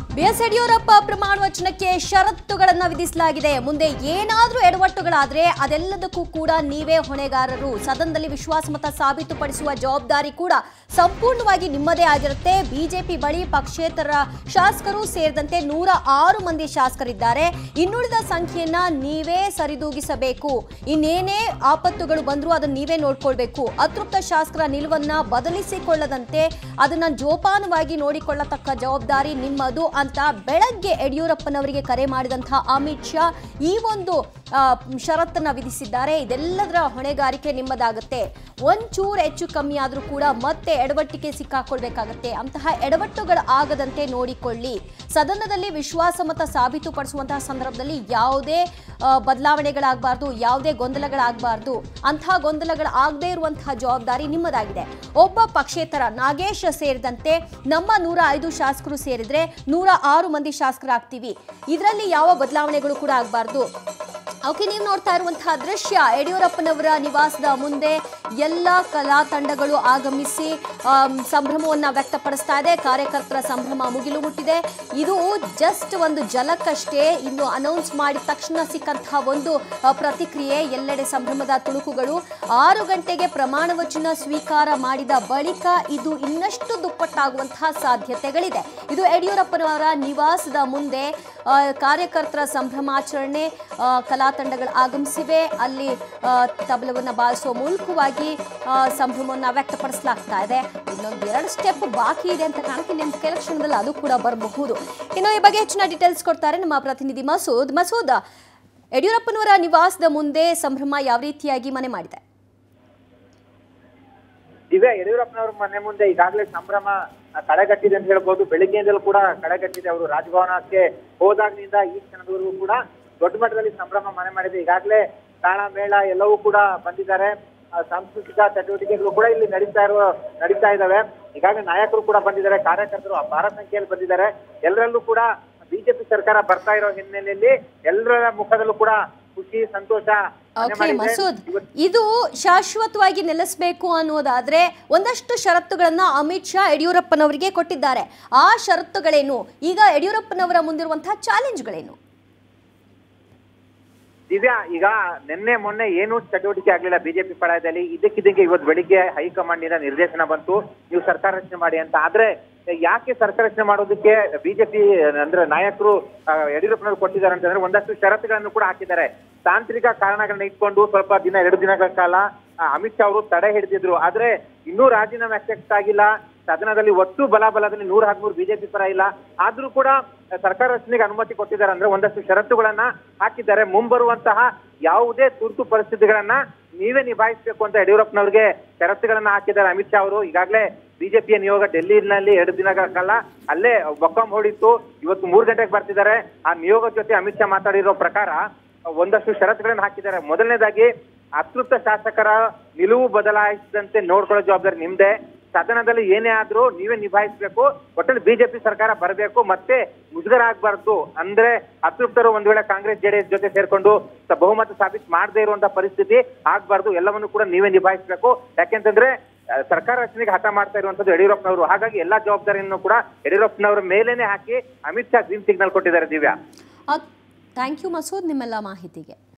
BS Yediyurappa ಪ್ರಮಾಣ ವಚನಕ್ಕೆ ಷರತ್ತುಗಳನ್ನ ವಿಧಿಸಲಾಗಿದೆ ಮುಂದೆ ಏನಾದ್ರೂ ಎಡವಟ್ಟುಗಳಾದ್ರೆ ಅದೆಲ್ಲದಕ್ಕೂ ಕೂಡ ನೀವೇ ಹೊಣೆಗಾರರು ಸದನದಲ್ಲಿ ವಿಶ್ವಾಸಮತ ಸಾಬೀತುಪಡಿಸುವ ಜವಾಬ್ದಾರಿ ಕೂಡ ಸಂಪೂರ್ಣವಾಗಿ ನಿಮ್ಮದೇ ಆಗಿರುತ್ತೆ ಬಿಜೆಪಿ ಬಳಿ ಪಕ್ಷೇತರ ಶಾಸಕರು ಸೇರಿದಂತೆ ನೂರ ಆರು ಮಂದಿ ಶಾಸಕರಿದ್ದಾರೆ ಇನ್ನುಳಿದ ಸಂಖ್ಯೆಯನ್ನ ನೀವೇ ಸರಿದೂಗಿಸಬೇಕು ಇನ್ನೇನೇ ಆಪತ್ತುಗಳು ಬಂದರೂ ಅದನ್ನ ನೀವೇ ನೋಡ್ಕೊಳ್ಬೇಕು ಅತೃಪ್ತ ಶಾಸಕರ ನಿಲುವನ್ನ ಬದಲಿಸಿಕೊಳ್ಳದಂತೆ ಅದನ್ನ ಜೋಪಾನವಾಗಿ ನೋಡಿಕೊಳ್ಳತಕ್ಕ ಜವಾಬ್ದಾರಿ ನಿಮ್ಮದು ಅಂತ ಬೆಳಗ್ಗೆ ಯಡಿಯೂರಪ್ಪನವರಿಗೆ ಕರೆ ಮಾಡಿದಂತಹ ಅಮಿತ್ ಶಾ ಈ ಒಂದು ಆ, ಷರತ್ತನ್ನ ವಿಧಿಸಿದ್ದಾರೆ ಇದೆಲ್ಲದರ ಹೊಣೆಗಾರಿಕೆ ನಿಮ್ಮದಾಗುತ್ತೆ ಒಂಚೂರು ಹೆಚ್ಚು ಕಮ್ಮಿ ಆದರೂ ಕೂಡ ಮತ್ತೆ ಎಡವಟ್ಟಿಗೆ ಸಿಕ್ಕಾಕೊಳ್ಬೇಕಾಗತ್ತೆ ಅಂತಹ ಎಡವಟ್ಟುಗಳು ಆಗದಂತೆ ನೋಡಿಕೊಳ್ಳಿ ಸದನದಲ್ಲಿ ವಿಶ್ವಾಸಮತ ಸಾಬೀತುಪಡಿಸುವಂತಹ ಸಂದರ್ಭದಲ್ಲಿ ಯಾವುದೇ ಆ, ಬದಲಾವಣೆಗಳಾಗಬಾರ್ದು ಯಾವುದೇ ಗೊಂದಲಗಳಾಗಬಾರ್ದು ಅಂತಹ ಗೊಂದಲಗಳಾಗದೇ ಇರುವಂತಹ ಜವಾಬ್ದಾರಿ ನಿಮ್ಮದಾಗಿದೆ ಒಬ್ಬ ಪಕ್ಷೇತರ ನಾಗೇಶ್ ಸೇರಿದಂತೆ ನಮ್ಮ ನೂರ ಐದು ಶಾಸಕರು ಸೇರಿದ್ರೆ ನೂರ ಆರು ಮಂದಿ ಶಾಸಕರಾಗ್ತೀವಿ ಇದರಲ್ಲಿ ಯಾವ ಬದಲಾವಣೆಗಳು ಕೂಡ ಆಗಬಾರ್ದು ಓಕೆ ನೀವು ನೋಡ್ತಾ ಇರುವಂತಹ ದೃಶ್ಯ ಯಡಿಯೂರಪ್ಪನವರ ನಿವಾಸದ ಮುಂದೆ ಎಲ್ಲ ಕಲಾ ತಂಡಗಳು ಆಗಮಿಸಿ ಆಮ್, ಸಂಭ್ರಮವನ್ನ ವ್ಯಕ್ತಪಡಿಸ್ತಾ ಇದೆ ಕಾರ್ಯಕರ್ತರ ಸಂಭ್ರಮ ಮುಗಿಲು ಮುಟ್ಟಿದೆ ಇದು ಜಸ್ಟ್ ಒಂದು ಜಲಕ್ಕಷ್ಟೇ ಇನ್ನು ಅನೌನ್ಸ್ ಮಾಡಿದ ತಕ್ಷಣ ಸಿಕ್ಕಂತಹ ಒಂದು ಆ, ಪ್ರತಿಕ್ರಿಯೆ ಎಲ್ಲೆಡೆ ಸಂಭ್ರಮದ ತುಣುಕುಗಳು ಆರು ಗಂಟೆಗೆ ಪ್ರಮಾಣ ವಚನ ಸ್ವೀಕಾರ ಮಾಡಿದ ಬಳಿಕ ಇದು ಇನ್ನಷ್ಟು ದುಪ್ಪಟ್ಟಾಗುವಂತಹ ಸಾಧ್ಯತೆಗಳಿದೆ ಇದು ಯಡಿಯೂರಪ್ಪನವರ ನಿವಾಸದ ಮುಂದೆ ಆ, ಕಾರ್ಯಕರ್ತರ ಸಂಭ್ರಮಾಚರಣೆ ಆ, ಕಲಾ ತಂಡಗಳು ಆಗಮಿಸಿವೆ ಅಲ್ಲಿ ಆ, ತಬಲವನ್ನು ಬಾರಿಸುವ ಮೂಲಕವಾಗಿ ಆ, ಸಂಭ್ರಮವನ್ನು ವ್ಯಕ್ತಪಡಿಸಲಾಗ್ತಾ ಇದೆ ಇನ್ನೊಂದು ಎರಡು ಸ್ಟೆಪ್ ಬಾಕಿ ಇದೆ ಅಂತ ಕಾಣುತ್ತೆ ನಿಮ್ಮ ಕೆಲ ಕ್ಷಣದಲ್ಲಿ ಅದು ಕೂಡ ಬರಬಹುದು ಇನ್ನು ಈ ಬಗ್ಗೆ ಹೆಚ್ಚಿನ ಡೀಟೇಲ್ಸ್ ಕೊಡ್ತಾರೆ ನಮ್ಮ ಪ್ರತಿನಿಧಿ ಮಸೂದ್ ಮಸೂದ್ ಯಡಿಯೂರಪ್ಪನವರ ನಿವಾಸದ ಮುಂದೆ ಸಂಭ್ರಮ ಯಾವ ರೀತಿಯಾಗಿ ಮನೆ ಮಾಡಿದೆ ದಿವ್ಯಾ ಯಡಿಯೂರಪ್ಪನವ್ರ ಮನೆ ಮುಂದೆ ಈಗಾಗಲೇ ಸಂಭ್ರಮ ಆ, ಕಳೆಗಟ್ಟಿದೆ ಅಂತ ಹೇಳ್ಬೋದು ಬೆಳಿಗ್ಗೆಯಿಂದಲೂ ಕೂಡ ಕಳೆಗಟ್ಟಿದೆ ಅವರು ರಾಜಭವನಕ್ಕೆ ಹೋದಾಗಿನಿಂದ ಈ ಕ್ಷಣದವರೆಗೂ ಕೂಡ ದೊಡ್ಡ ಮಟ್ಟದಲ್ಲಿ ಸಂಭ್ರಮ ಮನೆ ಮಾಡಿದೆ ಈಗಾಗಲೇ ತಾಳ ಮೇಳ ಎಲ್ಲವೂ ಕೂಡ ಬಂದಿದ್ದಾರೆ ಆ, ಸಾಂಸ್ಕೃತಿಕ ಚಟುವಟಿಕೆಗಳು ಕೂಡ ಇಲ್ಲಿ ನಡೀತಾ ಇರುವ ನಡೀತಾ ಇದಾವೆ ಈಗಾಗಲೇ ನಾಯಕರು ಕೂಡ ಬಂದಿದ್ದಾರೆ ಕಾರ್ಯಕರ್ತರು ಅಪಾರ ಸಂಖ್ಯೆಯಲ್ಲಿ ಬಂದಿದ್ದಾರೆ ಎಲ್ಲರಲ್ಲೂ ಕೂಡ ಬಿಜೆಪಿ ಸರ್ಕಾರ ಬರ್ತಾ ಇರೋ ಹಿನ್ನೆಲೆಯಲ್ಲಿ ಎಲ್ಲರ ಮುಖದಲ್ಲೂ ಕೂಡ ಖುಷಿ ಸಂತೋಷ ಮನೆ ಓಕೆ ಮಾಡಿದೆ. ಮಸೂದ್ ಇವತ್ತು ಇದು ಶಾಶ್ವತವಾಗಿ ನೆಲೆಸಬೇಕು ಅನ್ನೋದಾದ್ರೆ ಒಂದಷ್ಟು ಷರತ್ತುಗಳನ್ನ ಅಮಿತ್ ಶಾ ಯಡಿಯೂರಪ್ಪನವರಿಗೆ ಕೊಟ್ಟಿದ್ದಾರೆ ಆ ಷರತ್ತುಗಳೇನು ಈಗ ಯಡಿಯೂರಪ್ಪನವರ ಮುಂದಿರುವಂತಹ ಚಾಲೆಂಜ್ಗಳೇನು ದಿವ್ಯಾ ಈಗ ನಿನ್ನೆ ಮೊನ್ನೆ ಏನು ಚಟುವಟಿಕೆ ಆಗ್ಲಿಲ್ಲ ಬಿಜೆಪಿ ಪಳಯದಲ್ಲಿ ಇದಕ್ಕಿದ್ದಂಗೆ ಇವತ್ತು ಬೆಳಿಗ್ಗೆ ಹೈಕಮಾಂಡ್ ನಿಂದ ನಿರ್ದೇಶನ ಬಂತು ನೀವು ಸರ್ಕಾರ ರಚನೆ ಮಾಡಿ ಅಂತ ಆದ್ರೆ ಯಾಕೆ ಸರ್ಕಾರ ರಚನೆ ಮಾಡೋದಕ್ಕೆ ಬಿಜೆಪಿ ಅಂದ್ರೆ ನಾಯಕರು ಆ, ಯಡಿಯೂರಪ್ಪನವರು ಕೊಟ್ಟಿದ್ದಾರೆ ಅಂತಂದ್ರೆ ಒಂದಷ್ಟು ಷರತ್ತುಗಳನ್ನು ಕೂಡ ಹಾಕಿದ್ದಾರೆ ತಾಂತ್ರಿಕ ಕಾರಣಗಳನ್ನ ಇಟ್ಕೊಂಡು ಸ್ವಲ್ಪ ದಿನ ಎರಡು ದಿನಗಳ ಕಾಲ ಆ, ಅಮಿತ್ ಶಾ ಅವರು ತಡೆ ಹಿಡಿದಿದ್ರು ಆದ್ರೆ ಇನ್ನೂ ರಾಜೀನಾಮೆ ಅಕ್ಸೆಪ್ಟ್ ಆಗಿಲ್ಲ ಸದನದಲ್ಲಿ ಒಟ್ಟು ಬಲಾಬಲದಲ್ಲಿ ನೂರ ಹದಿಮೂರು ಬಿಜೆಪಿ ಪರ ಇಲ್ಲ ಆದ್ರೂ ಕೂಡ ಆ, ಸರ್ಕಾರ ರಚನೆಗೆ ಅನುಮತಿ ಕೊಟ್ಟಿದ್ದಾರೆ ಅಂದ್ರೆ ಒಂದಷ್ಟು ಷರತ್ತುಗಳನ್ನ ಹಾಕಿದ್ದಾರೆ ಮುಂಬರುವಂತಹ ಯಾವುದೇ ತುರ್ತು ಪರಿಸ್ಥಿತಿಗಳನ್ನ ನೀವೇ ನಿಭಾಯಿಸಬೇಕು ಅಂತ ಯಡಿಯೂರಪ್ಪನವ್ರಿಗೆ ಷರತ್ತುಗಳನ್ನ ಹಾಕಿದ್ದಾರೆ ಅಮಿತ್ ಶಾ ಅವರು ಈಗಾಗಲೇ ಬಿಜೆಪಿಯ ನಿಯೋಗ ಡೆಲ್ಲಿನಲ್ಲಿ ಎರಡು ದಿನಗಳ ಕಾಲ ಅಲ್ಲೇ ಬೊಕ್ಕಂ ಹೊಡಿತು ಇವತ್ತು ಮೂರು ಗಂಟೆಗೆ ಬರ್ತಿದ್ದಾರೆ ಆ ನಿಯೋಗದ ಜೊತೆ ಅಮಿತ್ ಶಾ ಮಾತಾಡಿರೋ ಪ್ರಕಾರ ಒಂದಷ್ಟು ಷರತ್ತುಗಳನ್ನ ಹಾಕಿದ್ದಾರೆ ಮೊದಲನೇದಾಗಿ ಅತೃಪ್ತ ಶಾಸಕರ ನಿಲುವು ಬದಲಾಯಿಸಿದಂತೆ ನೋಡ್ಕೊಳ್ಳೋ ಜವಾಬ್ದಾರಿ ನಿಮ್ದೇ ಸದನದಲ್ಲಿ ಏನೇ ಆದ್ರೂ ನೀವೇ ನಿಭಾಯಿಸಬೇಕು ಒಟ್ಟಲ್ಲಿ ಬಿಜೆಪಿ ಸರ್ಕಾರ ಬರಬೇಕು ಮತ್ತೆ ಮುಜುಗರ ಆಗ್ಬಾರ್ದು ಅಂದ್ರೆ ಅತೃಪ್ತರು ಒಂದ್ ವೇಳೆ ಕಾಂಗ್ರೆಸ್ ಜೆಡಿಎಸ್ ಜೊತೆ ಸೇರ್ಕೊಂಡು ಸ- ಬಹುಮತ ಸಾಬೀತು ಮಾಡದೇ ಇರುವಂತ ಪರಿಸ್ಥಿತಿ ಆಗ್ಬಾರ್ದು ಎಲ್ಲವನ್ನು ಕೂಡ ನೀವೇ ನಿಭಾಯಿಸಬೇಕು ಯಾಕೆಂತಂದ್ರೆ ಆ, ಸರ್ಕಾರ ರಚನೆಗೆ ಹಠ ಮಾಡ್ತಾ ಇರುವಂತದ್ದು ಯಡಿಯೂರಪ್ಪನವರು ಹಾಗಾಗಿ ಎಲ್ಲಾ ಜವಾಬ್ದಾರಿಯನ್ನು ಕೂಡ ಯಡಿಯೂರಪ್ಪನವರ ಮೇಲೇನೆ ಹಾಕಿ ಅಮಿತ್ ಶಾ ಗ್ರೀನ್ ಸಿಗ್ನಲ್ ಕೊಟ್ಟಿದ್ದಾರೆ ದಿವ್ಯಾ ಥ್ಯಾಂಕ್ ಯು ಮಸೂದ್ ನಿಮ್ಮೆಲ್ಲ ಮಾಹಿತಿಗೆ